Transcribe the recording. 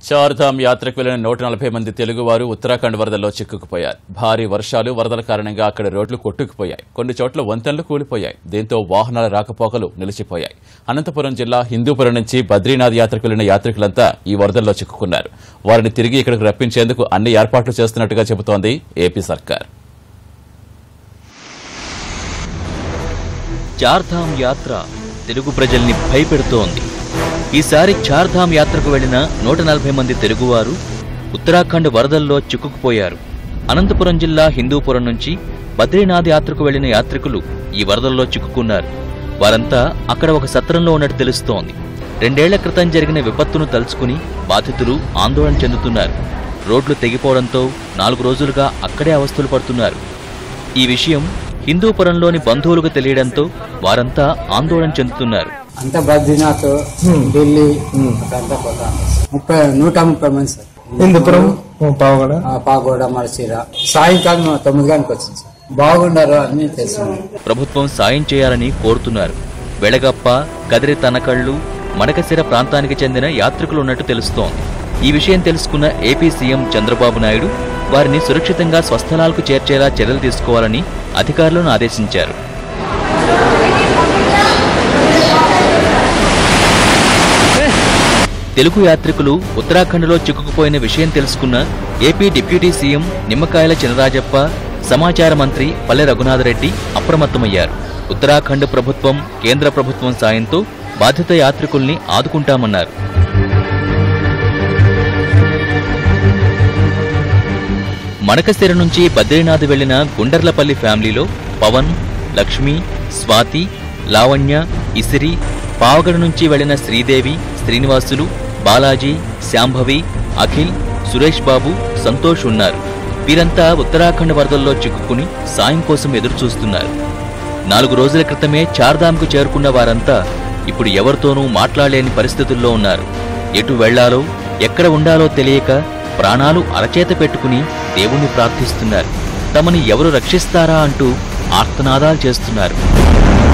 చార్ధామ్ యాత్రకు వెళ్లిన నూట నలభై మంది తెలుగువారు ఉత్తరాఖండ్ వరదల్లో చిక్కుకుపోయారు భారీ వర్షాలు వరదల కారణంగా అక్కడ రోడ్లు కొట్టుకుపోయాయి కొన్ని చోట్ల వంతెనలు కూలిపోయాయి దీంతో వాహనాల రాకపోకలు నిలిచిపోయాయి అనంతపురం జిల్లా హిందూపురం నుంచి బద్రీనాథ్ యాత్రకు వెళ్లిన యాత్రికులంతా ఈ వరదల్లో చిక్కుకున్నారు వారిని తిరిగి ఇక్కడికి రప్పించేందుకు అన్ని ఏర్పాట్లు చేస్తున్నట్టుగా చెబుతోంది ఏపీ సర్కార్ చార్ధామ్ యాత్ర తెలుగు ప్రజల్ని భయపెడుతోంది ఈసారి చార్ధామ్ యాత్రకు వెళ్లిన నూట నలభై మంది తెలుగువారు ఉత్తరాఖండ్ వరదల్లో చిక్కుకుపోయారు అనంతపురం జిల్లా హిందూపురం నుంచి బద్రీనాథ్ యాత్రకు వెళ్లిన యాత్రికులు ఈ వరదల్లో చిక్కుకున్నారు వారంతా అక్కడ ఒక సత్రంలో ఉన్నట్టు తెలుస్తోంది రెండేళ్ల క్రితం జరిగిన విపత్తును తలుచుకుని బాధితులు ఆందోళన చెందుతున్నారు రోడ్లు తెగిపోవడంతో నాలుగు రోజులుగా అక్కడే అవస్థలు పడుతున్నారు ఈ విషయం హిందూపురంలోని బంధువులకు తెలియడంతో వారంతా ఆందోళన చెందుతున్నారు అంతా బద్రీనాథ్ ఢిల్లీ అక్కడంతా పోతాం ముప్పై నూట ముప్పై మంది సార్ హిందూపురం పావగడ ఆ, పాగోడ మరసీర సాయంకాలం తొమ్మిది గంటలకు వచ్చింది సార్ బాగుండారు అని తెలిసింది ప్రభుత్వం సాయం చేయాలని కోరుతున్నారు వెళగప్ప కదిరి తనకళ్ళు మడకశిర ప్రాంతానికి చెందిన యాత్రికులు ఉన్నట్టు తెలుస్తోంది ఈ విషయం తెలుసుకున్న ఏపీ సీఎం చంద్రబాబు నాయుడు వారిని సురక్షితంగా స్వస్థలాలకు చేర్చేలా చర్యలు తీసుకోవాలని అధికారులను ఆదేశించారు తెలుగు యాత్రికులు ఉత్తరాఖండ్లో చిక్కుకుపోయిన విషయం తెలుసుకున్న ఏపీ డిప్యూటీ సీఎం నిమ్మకాయల చినరాజప్ప సమాచార మంత్రి పల్లె రఘునాథరెడ్డి అప్రమత్తమయ్యారు ఉత్తరాఖండ్ ప్రభుత్వం కేంద్ర ప్రభుత్వం సాయంతో బాధిత యాత్రికుల్ని ఆదుకుంటామన్నారు మడకశిర నుంచి బద్రీనాథ్ వెళ్లిన గుండర్లపల్లి ఫ్యామిలీలో పవన్ లక్ష్మి స్వాతి లావణ్య ఇసిరి పావగడ నుంచి వెళ్లిన శ్రీదేవి శ్రీనివాసులు బాలాజీ శాంభవి అఖిల్ సురేష్ బాబు సంతోష్ ఉన్నారు వీరంతా ఉత్తరాఖండ్ వరదల్లో చిక్కుకుని సాయం కోసం ఎదురుచూస్తున్నారు నాలుగు రోజుల క్రితమే చార్ధామ్కు చేరుకున్న వారంతా ఇప్పుడు ఎవరితోనూ మాట్లాడలేని పరిస్థితుల్లో ఉన్నారు ఎటు వెళ్లాలో ఎక్కడ ఉండాలో తెలియక ప్రాణాలు అరచేత పెట్టుకుని దేవుణ్ణి ప్రార్థిస్తున్నారు తమని ఎవరు రక్షిస్తారా అంటూ ఆర్తనాదాలు చేస్తున్నారు